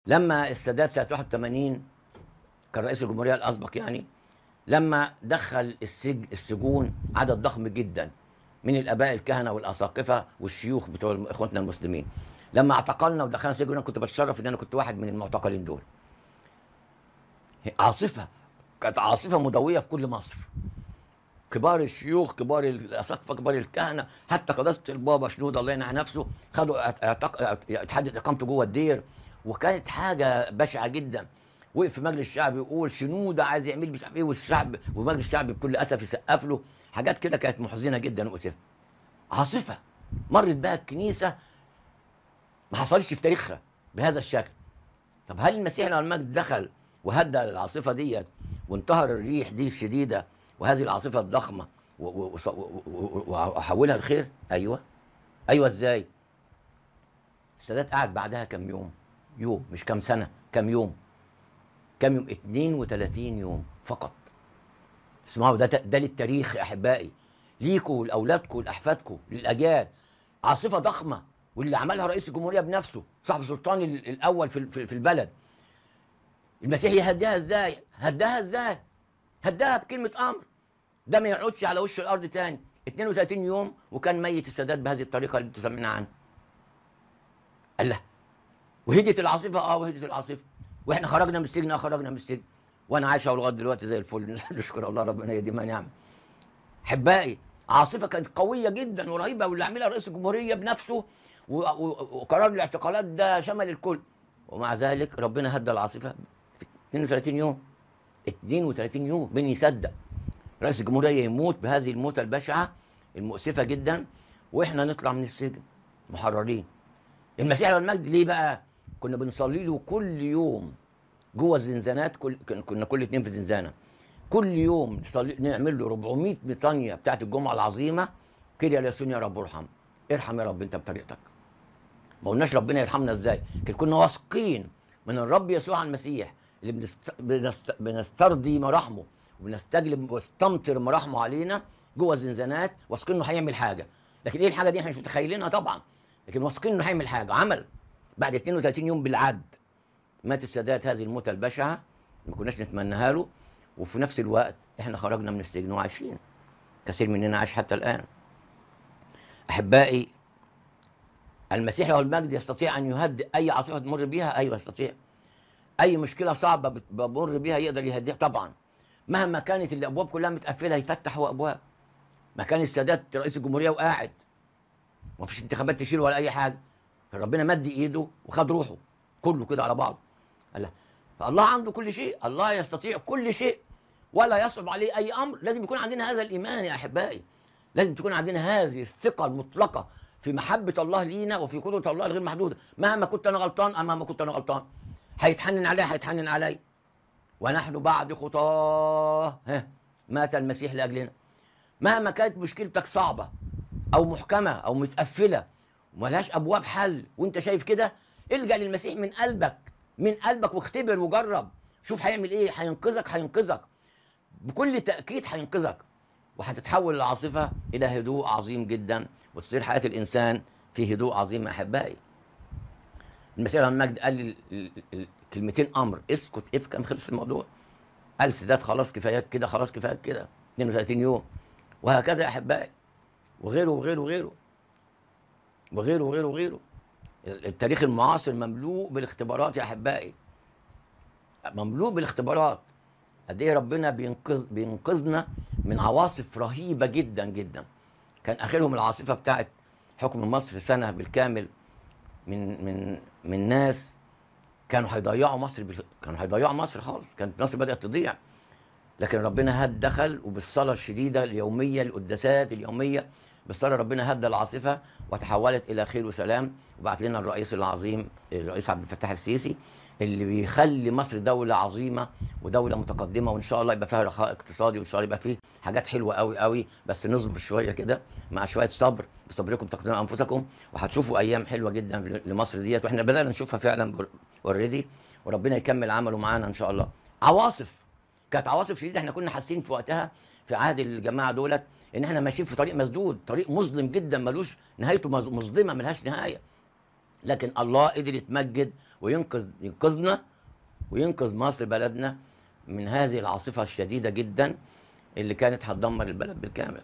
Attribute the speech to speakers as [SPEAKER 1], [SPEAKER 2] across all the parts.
[SPEAKER 1] لما السادات سنه 81 كان رئيس الجمهوريه الاسبق يعني لما دخل السج السجون عدد ضخم جدا من الاباء الكهنه والاساقفه والشيوخ بتوع اخواتنا المسلمين لما اعتقلنا ودخلنا سجن انا كنت بتشرف ان انا كنت واحد من المعتقلين دول عاصفه كانت عاصفه مضويه في كل مصر كبار الشيوخ كبار الاساقفه كبار الكهنه حتى قداسه البابا شنود الله ينعى نفسه خدوا اعتق- اتحدد اقامته جوه الدير وكانت حاجه بشعه جدا وقف في مجلس الشعب يقول شنودة عايز يعمل مش عارف ايه والشعب ومجلس الشعب بكل اسف يسقف له حاجات كده كانت محزنه جدا واسفه عاصفه مرت بها الكنيسه ما حصلش في تاريخها بهذا الشكل طب هل المسيح له المجد دخل وهدى العاصفه ديت وانتهر الريح دي الشديده وهذه العاصفه الضخمه و- و- وص- و- و- وحولها لخير ايوه ايوه ازاي السادات قعد بعدها كم يوم يوم مش كم سنه كم يوم كم يوم 32 يوم فقط اسمعوا ده ده للتاريخ يا احبائي ليكوا لاولادكم لاحفادكم للاجيال عاصفه ضخمه واللي عملها رئيس الجمهوريه بنفسه صاحب السلطان ال- الاول في في في البلد المسيح يهديها ازاي هداها ازاي هداها بكلمه امر ده ما يقعدش على وش الارض تاني 32 يوم وكان ميت السادات بهذه الطريقه اللي انتوا سامعين عنها الله وهديت العاصفه اه وهديت العاصفه واحنا خرجنا من السجن اه خرجنا من السجن وانا عايش أهو لغايه دلوقتي زي الفل نشكر الله ربنا يديم ما نعم احبائي عاصفه كانت قويه جدا ورهيبه واللي عملها رئيس الجمهوريه بنفسه و- و- وقرار الاعتقالات ده شمل الكل ومع ذلك ربنا هدى العاصفه في 32 يوم 32 يوم مين يصدق رئيس الجمهوريه يموت بهذه الموتة البشعه المؤسفه جدا واحنا نطلع من السجن محررين المسيح له المجد ليه بقى كنا بنصلي له كل يوم جوه الزنزانات كل كن- كنا كل اتنين في زنزانه كل يوم نصلي نعمل له 400 ميطانيه بتاعت الجمعه العظيمه كده يا ياسون يا رب ارحم ارحم يا رب انت بطريقتك ما قلناش ربنا يرحمنا ازاي لكن كنا واثقين من الرب يسوع المسيح اللي بنست... بنست... بنسترضي مراحمه وبنستجلب ونستمطر مراحمه علينا جوه الزنزانات واثقين انه هيعمل حاجه لكن ايه الحاجه دي احنا مش متخيلينها طبعا لكن واثقين انه هيعمل حاجه عمل بعد 32 يوم بالعد مات السادات هذه الموتة البشعة ما كناش نتمناها له وفي نفس الوقت احنا خرجنا من السجن وعايشين كثير مننا عايش حتى الآن أحبائي المسيح له المجد يستطيع أن يهدئ أي عاصفة تمر بها أيوه يستطيع أي مشكلة صعبة بت- بمر بها يقدر يهديها طبعا مهما كانت الأبواب كلها متقفلة يفتح هو أبواب ما كان السادات رئيس الجمهورية وقاعد ما فيش انتخابات تشيل ولا أي حاجة كان ربنا مد إيده وخد روحه كله كده على بعضه الله فالله عنده كل شيء الله يستطيع كل شيء ولا يصعب عليه اي امر لازم يكون عندنا هذا الايمان يا احبائي لازم تكون عندنا هذه الثقه المطلقه في محبه الله لينا وفي قدره الله الغير محدوده مهما كنت انا غلطان اما ما كنت انا غلطان هيتحنن علي هيتحنن علي ونحن بعد خطاه ها مات المسيح لاجلنا مهما كانت مشكلتك صعبه او محكمه او متقفله وملهاش ابواب حل وانت شايف كده الجا للمسيح من قلبك من قلبك واختبر وجرب شوف هيعمل ايه هينقذك هينقذك بكل تاكيد هينقذك وهتتحول العاصفه الى هدوء عظيم جدا وتصير حياه الانسان في هدوء عظيم يا احبائي المسيح له المجد قال ال- ال- ال- كلمتين امر اسكت افكم خلص الموضوع قال السادات خلاص كفاياك كده خلاص كفاياك كده 32 يوم وهكذا يا احبائي وغيره وغيره وغيره وغيره وغيره وغيره التاريخ المعاصر مملوء بالاختبارات يا احبائي مملوء بالاختبارات قد ايه ربنا بينقذ بينقذنا من عواصف رهيبه جدا جدا كان اخرهم العاصفه بتاعت حكم مصر سنه بالكامل من من من ناس كانوا هيضيعوا مصر بال... كانوا هيضيعوا مصر خالص كانت مصر بدات تضيع لكن ربنا هد دخل وبالصلاه الشديده اليوميه القداسات اليوميه بالصلاه ربنا هدى العاصفه وتحولت الى خير وسلام وبعت لنا الرئيس العظيم الرئيس عبد الفتاح السيسي اللي بيخلي مصر دوله عظيمه ودوله متقدمه وان شاء الله يبقى فيها رخاء اقتصادي وان شاء الله يبقى فيه حاجات حلوه قوي قوي بس نصبر شويه كده مع شويه صبر بصبركم تقدمون انفسكم وهتشوفوا ايام حلوه جدا لمصر ديت واحنا بدانا نشوفها فعلا اوريدي وربنا يكمل عمله معانا ان شاء الله عواصف كانت عواصف شديده احنا كنا حاسين في وقتها في عهد الجماعه دولت ان احنا ماشيين في طريق مسدود طريق مظلم جدا ملوش نهايته مز- مظلمه ملهاش نهايه لكن الله قدر يتمجد وينقذ ينقذنا وينقذ مصر بلدنا من هذه العاصفه الشديده جدا اللي كانت هتدمر البلد بالكامل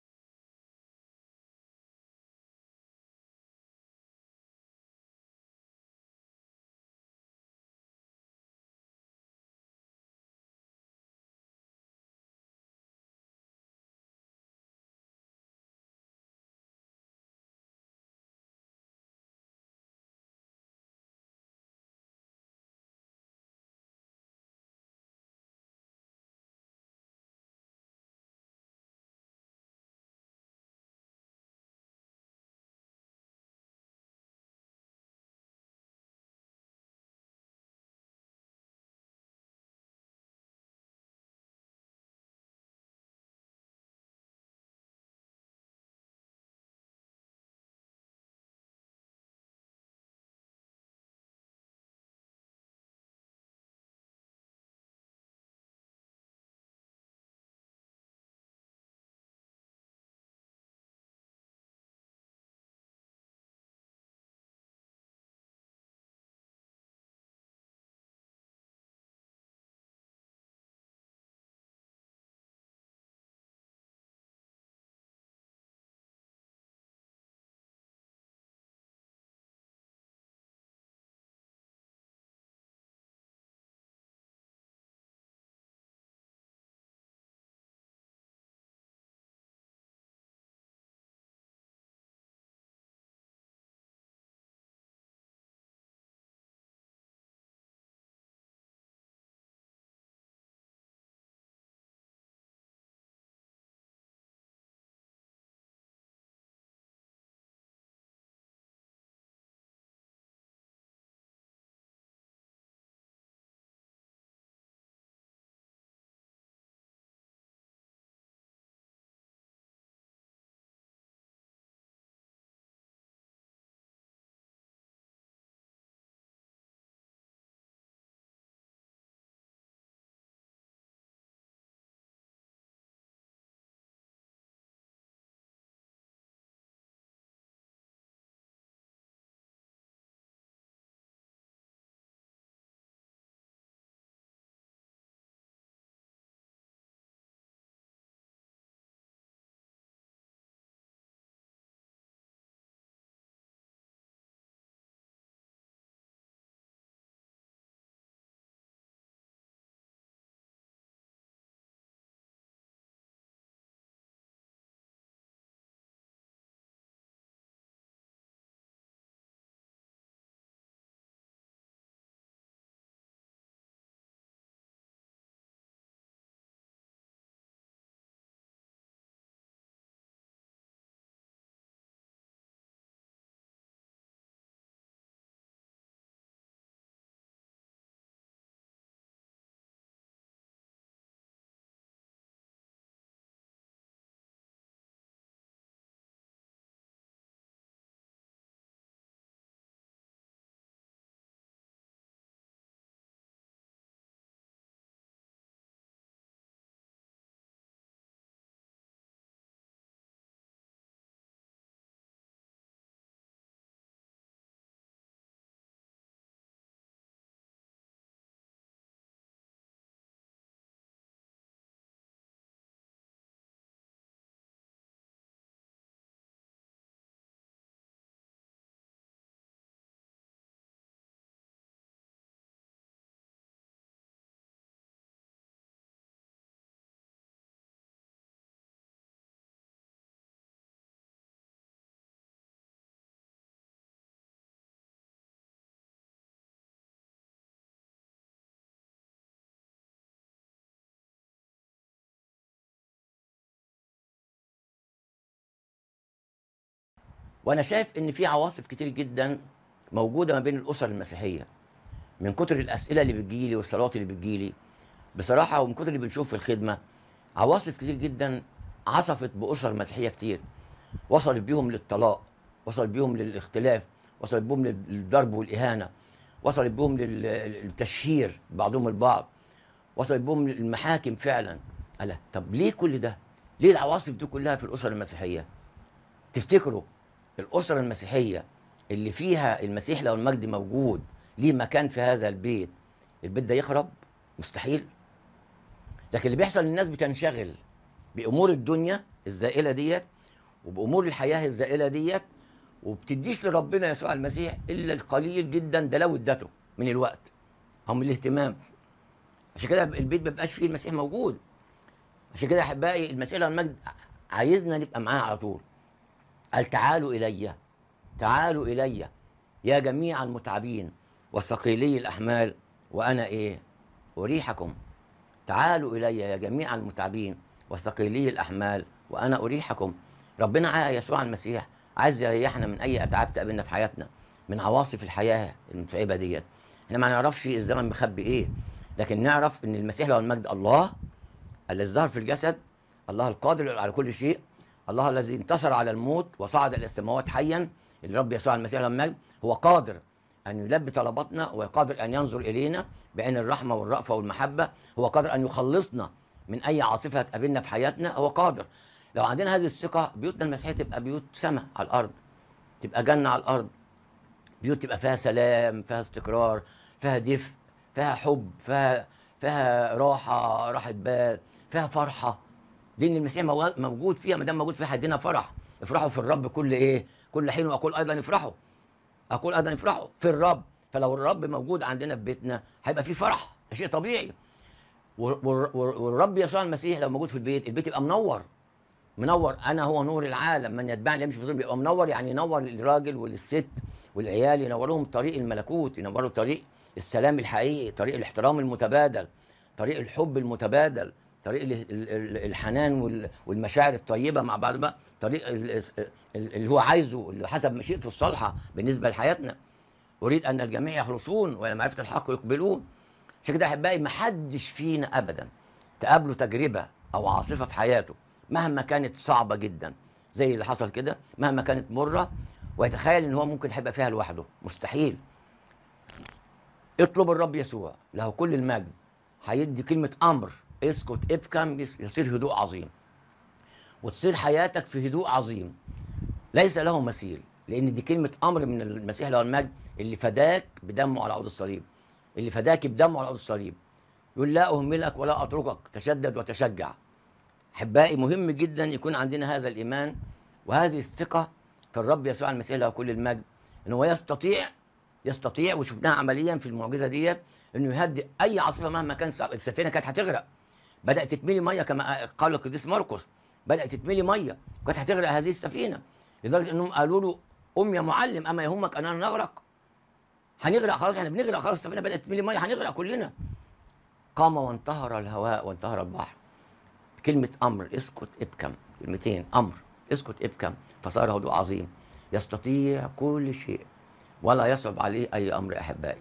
[SPEAKER 1] وانا شايف ان في عواصف كتير جدا موجوده ما بين الاسر المسيحيه من كتر الاسئله اللي بتجيلي والصلوات اللي بتجيلي بصراحه ومن كتر اللي بنشوف في الخدمه عواصف كتير جدا عصفت باسر مسيحيه كتير وصلت بيهم للطلاق وصلت بيهم للاختلاف وصلت بيهم للضرب والاهانه وصلت بيهم لل- للتشهير بعضهم البعض وصلت بيهم للمحاكم فعلا ألا طب ليه كل ده؟ ليه العواصف دي كلها في الاسر المسيحيه؟ تفتكروا الاسره المسيحيه اللي فيها المسيح لو المجد موجود ليه مكان في هذا البيت البيت ده يخرب مستحيل لكن اللي بيحصل الناس بتنشغل بامور الدنيا الزائله ديت وبامور الحياه الزائله ديت وبتديش لربنا يسوع المسيح الا القليل جدا ده لو ادته من الوقت او من الاهتمام عشان كده البيت ما بيبقاش فيه المسيح موجود عشان كده يا احبائي المسيح له المجد عايزنا نبقى معاه على طول قال تعالوا الي تعالوا الي يا جميع المتعبين والثقيلي الاحمال وانا ايه اريحكم تعالوا الي يا جميع المتعبين والثقيلي الاحمال وانا اريحكم ربنا عايز يسوع المسيح عايز يريحنا من اي اتعاب تقابلنا في حياتنا من عواصف الحياه المتعبه ديت احنا ما نعرفش الزمن مخبي ايه لكن نعرف ان المسيح له المجد الله الذي ظهر في الجسد الله القادر على كل شيء الله الذي انتصر على الموت وصعد الى السماوات حيا الرب يسوع المسيح له المجد هو قادر ان يلبي طلباتنا وقادر ان ينظر الينا بعين الرحمه والرأفه والمحبه هو قادر ان يخلصنا من اي عاصفه تقابلنا في حياتنا هو قادر لو عندنا هذه الثقه بيوتنا المسيحيه تبقى بيوت سماء على الارض تبقى جنه على الارض بيوت تبقى فيها سلام فيها استقرار فيها دفء فيها حب فيها فيها راحه راحه بال فيها فرحه دين المسيح مو- موجود فيها ما دام موجود فيها هيدينا فرح افرحوا في الرب كل ايه كل حين واقول ايضا افرحوا اقول ايضا افرحوا في الرب فلو الرب موجود عندنا في بيتنا هيبقى في فرح ده شيء طبيعي وال- وال- وال- والرب يسوع المسيح لو موجود في البيت البيت يبقى منور منور انا هو نور العالم من يتبعني يمشي في الظلم يبقى منور يعني ينور للراجل وللست والعيال ينور لهم طريق الملكوت ينوروا طريق السلام الحقيقي طريق الاحترام المتبادل طريق الحب المتبادل طريق ال- ال- ال- الحنان وال- والمشاعر الطيبه مع بعض بقى طريق ال- ال- اللي هو عايزه اللي حسب مشيئته الصالحه بالنسبه لحياتنا اريد ان الجميع يخلصون والى معرفه الحق يقبلون عشان كده احبائي ما حدش فينا ابدا تقابله تجربه او عاصفه في حياته مهما كانت صعبه جدا زي اللي حصل كده مهما كانت مره ويتخيل ان هو ممكن هيبقى فيها لوحده مستحيل اطلب الرب يسوع له كل المجد هيدي كلمه امر اسكت ابكم يس- يصير هدوء عظيم وتصير حياتك في هدوء عظيم ليس له مثيل لان دي كلمه امر من المسيح له المجد اللي فداك بدمه على عود الصليب اللي فداك بدمه على عود الصليب يقول لا اهملك ولا اتركك تشدد وتشجع احبائي مهم جدا يكون عندنا هذا الايمان وهذه الثقه في الرب يسوع المسيح له كل المجد ان هو يستطيع يستطيع وشفناها عمليا في المعجزه ديت انه يهدي اي عاصفه مهما كان صعب السفينه كانت هتغرق بدات تتملي ميه كما قال القديس مرقس بدات تتملي ميه وكانت هتغرق هذه السفينه لدرجه انهم قالوا له قم يا معلم اما يهمك اننا نغرق هنغرق خلاص احنا بنغرق خلاص السفينه بدات تتملي ميه هنغرق كلنا قام وانتهر الهواء وانتهر البحر كلمة أمر اسكت ابكم كلمتين أمر اسكت ابكم فصار هدوء عظيم يستطيع كل شيء ولا يصعب عليه أي أمر أحبائي